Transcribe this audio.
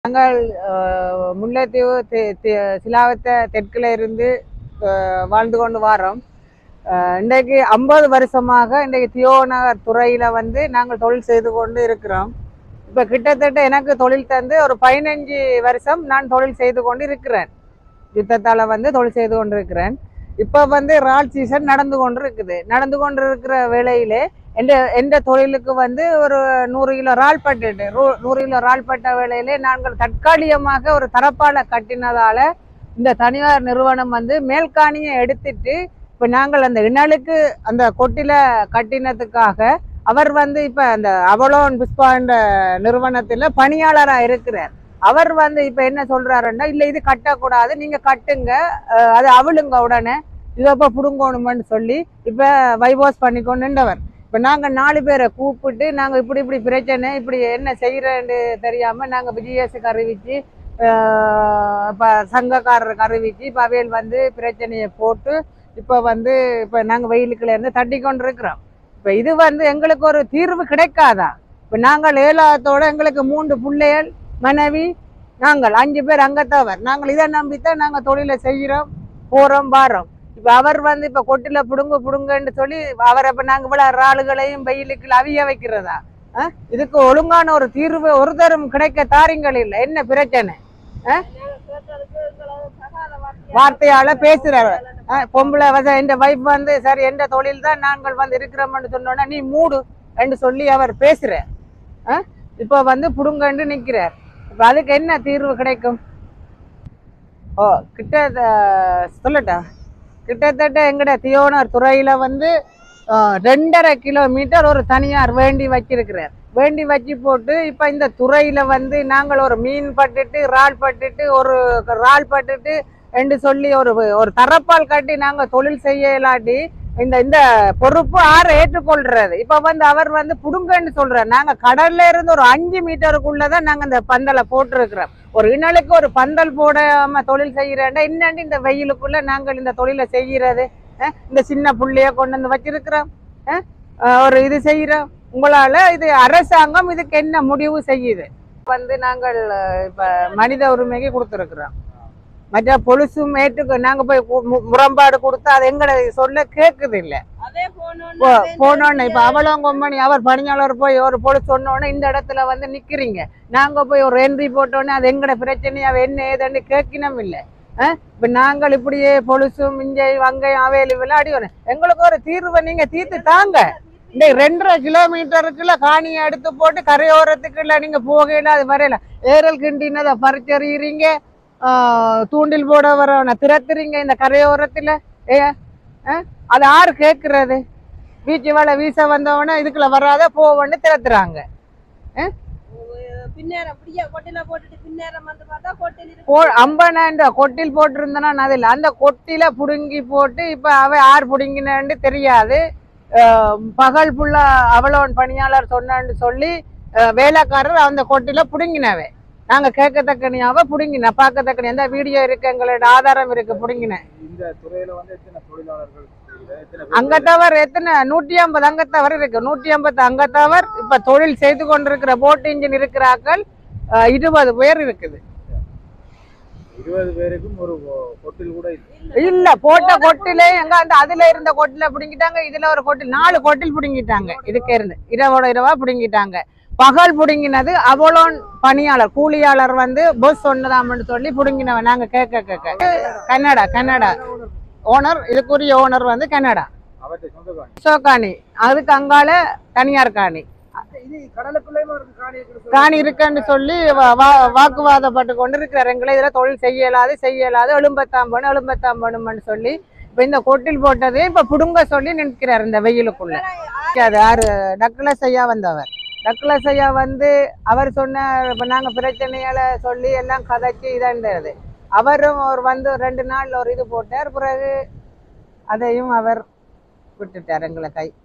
நாங்கள் அஹ், முல்லைத்தீவு தெ- தெ- சிலாவத்தை தெற்குல இருந்து அஹ், வாழ்ந்து கொண்டு வாரோம் அஹ், இன்றைக்கு ஐம்பது வருஷமாக இன்றைக்கு தியோநகர் துறையில வந்து நாங்கள் தொழில் செய்து கொண்டு இருக்கிறோம் இப்போ கிட்டத்தட்ட எனக்கு தொழில் தந்து ஒரு பதினஞ்சு வருஷம் நான் தொழில் செய்து கொண்டு இருக்கிறேன் யுத்தத்தால் வந்து தொழில் செய்து கொண்டு இருக்கிறேன் இப்போ வந்து ரால் சீசன் நடந்து கொண்டு இருக்குது நடந்து கொண்டு இருக்கிற வேளையிலே எந்த எந்த தொழிலுக்கு வந்து ஒரு நூறு கிலோ ரால் பட்டுட்டு ரூ- நூறு கிலோ ரால் பட்ட வேளையிலே நாங்கள் தற்காலிகமாக ஒரு தரப்பால கட்டினதால இந்த தனியார் நிறுவனம் வந்து மேல்காணியை எடுத்துட்டு இப்போ நாங்கள் அந்த இணலுக்கு அந்த கொட்டில கட்டினதுக்காக அவர் வந்து இப்போ அந்த அவலோன் புஷ்பாண்ட நிறுவனத்தில் பணியாளராக இருக்கிறார் அவர் வந்து இப்போ என்ன சொல்றாருன்னா இல்லை இது கட்டக்கூடாது நீங்க கட்டுங்க அஹ் அது அவளுங்க உடனே இதை இப்போ பிடுங்கணுமென்னு சொல்லி இப்போ வைவாஸ் பண்ணி கொண்டுண்டவர் இப்போ நாங்கள் நாலு பேரை கூப்பிட்டு நாங்கள் இப்படி இப்படி பிரச்சனை இப்படி என்ன செய்கிறேன்னு தெரியாமல் நாங்கள் விஜயஸுக்கு அறிவிச்சு இப்போ சங்கக்காரருக்கு அறிவிச்சு இப்போ அவையில் வந்து பிரச்சனையை போட்டு இப்போ வந்து இப்போ நாங்கள் வெயிலுக்குள்ள இருந்து தட்டி கொண்டு இருக்கிறோம் இப்போ இது வந்து எங்களுக்கு ஒரு தீர்வு கிடைக்காதா இப்போ நாங்கள் ஏலாத்தோட எங்களுக்கு மூன்று பிள்ளைகள் மனைவி நாங்கள் அஞ்சு பேர் அங்கத்தவர் நாங்கள் இதை நம்பித்தான் நாங்கள் தொழிலை செய்கிறோம் போகிறோம் வாரோம் இப்போ அவர் வந்து இப்போ கொட்டில புடுங்க புடுங்கன்னு சொல்லி அவரை இப்போ நாங்கள் இவ்வளோ ஆளுகளையும் வெயிலுக்கு அவிய வைக்கிறதா ஆ? இதுக்கு ஒழுங்கான ஒரு தீர்வு ஒரு தரும் கிடைக்க தாரிங்கள் இல்லை என்ன பிரச்சனை ஆ? வார்த்தையால பேசுறாரு ஆ, பொம்பளை வச எந்த வைஃப் வந்து சரி எந்த தொழில் தான் நாங்கள் வந்து இருக்கிறோம்னு சொன்னோன்னா நீ மூடு என்று சொல்லி அவர் பேசுறார் ஆ? இப்போ வந்து புடுங்கண்டு நிற்கிறார் இப்போ அதுக்கு என்ன தீர்வு கிடைக்கும் ஓ கிட்ட அஹ், சொல்லட்டா கிட்டத்தட்ட எங்கட தியோனர் துறையில வந்து அஹ், ரெண்டரை கிலோமீட்டர் ஒரு தனியார் வேண்டி வச்சிருக்கிறார் வேண்டி வச்சு போட்டு இப்போ இந்த துறையில வந்து நாங்கள் ஒரு மீன் பட்டுட்டு இறால் பட்டுட்டு ஒரு இறால் பட்டுட்டு என்று சொல்லி ஒரு ஒரு தரப்பால் கட்டி நாங்கள் தொழில் செய்ய இல்லாட்டி இந்த இந்த பொறுப்பு ஆறு ஏற்றுக்கொள்றது இப்ப வந்து அவர் வந்து புடுங்கன்னு சொல்றாரு நாங்க கடல்ல இருந்து ஒரு அஞ்சு மீட்டருக்குள்ளதான் நாங்க இந்த பந்தலை போட்டிருக்கிறோம் ஒரு இணலுக்கு ஒரு பந்தல் போடாம தொழில் செய்யறேன்டா என்னண்டு இந்த வெயிலுக்குள்ள நாங்கள் இந்த தொழிலை செய்கிறது அஹ், இந்த சின்ன புள்ளைய கொண்டு வந்து வச்சிருக்கிறோம் அஹ், அஹ், ஒரு இது செய்யறோம் உங்களால இது அரசாங்கம் இதுக்கு என்ன முடிவு செய்யுது வந்து நாங்கள் அஹ், இப்ப மனித உரிமைக்கு கொடுத்துருக்குறோம் மற்ற பொலிசும் ஏற்றுக்கு நாங்க போய் கு- மு- முரண்பாடு கொடுத்தா அது எங்களை சொல்ல கேக்குது இல்ல அதே போனோன்னு போ- அதே போனோன்னு இப்ப அவளும் கொம்பனி அவர் பணியாளர் போய் ஒரு பொலிஸ் சொன்னோன்னே இந்த இடத்துல வந்து நிக்கிறீங்க நாங்க போய் ஒரு என்ட்ரி போட்டோன்னே அது எங்கட பிரச்சனை அவ என்ன ஏதுன்னு கேட்கணும் இல்ல அஹ்? இப்ப நாங்கள் இப்படியே பொலிசும் இஞ்சை வங்கையும் அவையில் விளையாடி வரோம் எங்களுக்கு ஒரு தீர்வை நீங்க தீர்த்து தாங்க இந்த ரெண்டரை கிலோமீட்டருக்குள்ள காணியை எடுத்து போட்டு கரையோரத்துக்குள்ள நீங்க போகையில அது வரையில ஏரல் கிண்டினதை பறிச்சறியறீங்க ஆஹ், தூண்டில் போட வரவன திறத்துறீங்க இந்த கரையோரத்துல ஏ அஹ்? அது யாரு கேட்கறது வீச்சு வேலை வீச வந்தவன இதுக்குள்ள வராத போவன்னு திறத்துறாங்க பின்னேரம் அப்படியே கொட்டில போட்டுட்டு பின்னேரம் வந்து பார்த்தா கொட்டில் போ இருக்கு அம்பனாண்ட கொட்டில் போட்டிருந்தனா அதில் அந்த கொட்டில புடுங்கி போட்டு இப்ப அவ யார் புடுங்கினு தெரியாது அஹ் பகல் புள்ளா அவளவன் பணியாளர் சொன்னான்னு சொல்லி அஹ் வேலைக்காரர் அந்த கொட்டில புடுங்கினவே நாங்க கேட்கத்தக்கனியாவ புடுங்கின பார்க்கத்தக்கனி எந்த வீடியோ இருக்கு எங்களோட ஆதாரம் இருக்கு புடுங்கினேன் இந்த துறையில வந்து எத்தனை தொழிலாளர்கள் எத்தனை அங்கத்தவர் எத்தனை நூற்றி ஐம்பது அங்கத்தவர் இருக்கு நூற்றி ஐம்பது அங்கத்தவர் இப்ப தொழில் செய்து கொண்டிருக்கிற போட் இன்ஜின் இருக்கிறார்கள் அஹ் இருபது பேர் இருக்குது இருபது பேருக்கும் ஒரு கொ- கொட்டில் கூட இல்லை இல்ல போட்ட கொட்டிலே எங்க அந்த அதுல இருந்த கொட்டில பிடுங்கிட்டாங்க இதுல ஒரு கொட்டில் நாலு கொட்டில் பிடுங்கிட்டாங்க இதுக்கு இருந்து இரவோட இரவா பிடுங்கிட்டாங்க பகல் பிடுங்கினது அவளோன் பணியாளர் கூலியாளர் வந்து பொஸ் சொன்னதாமன்னு சொல்லி பிடுங்கினவன் நாங்க கேட்க கேட்க கன்னடா கன்னடா ஓனர் இதுக்குரிய ஓனர் வந்து கன்னடா அவற்றை சொந்தக்காணி சோகாணி அதுக்கு அங்கால தனியார் காணி இது கடலுக்குள்ளேயுமா இருக்கு காணி இருக்குது காணி இருக்குன்னு சொல்லி வா- வா- வாக்குவாதப்பட்டு கொண்டு இருக்கிறார் எங்களை இதுல தொழில் செய்ய இயலாது செய்ய இயலாது எழும்பத்தாம் வேணும் எழும்பத்தாம் வேணும்னு சொல்லி இப்ப இந்த கொட்டில் போட்டதே இப்ப புடுங்க சொல்லி நிற்கிறார் இந்த வெயிலுக்குள்ள அது யாரு டக்ளஸ் ஐயா வந்தவர் டக்ளஸ் ஐயா வந்து அவர் சொன்ன இப்ப நாங்க பிரச்சனையால சொல்லி எல்லாம் கதைச்சு இதாண்டது அவரும் ஒரு வந்து ரெண்டு நாள் ஒரு இது போட்டார் பிறகு அதையும் அவர் விட்டுட்டார் எங்களை கை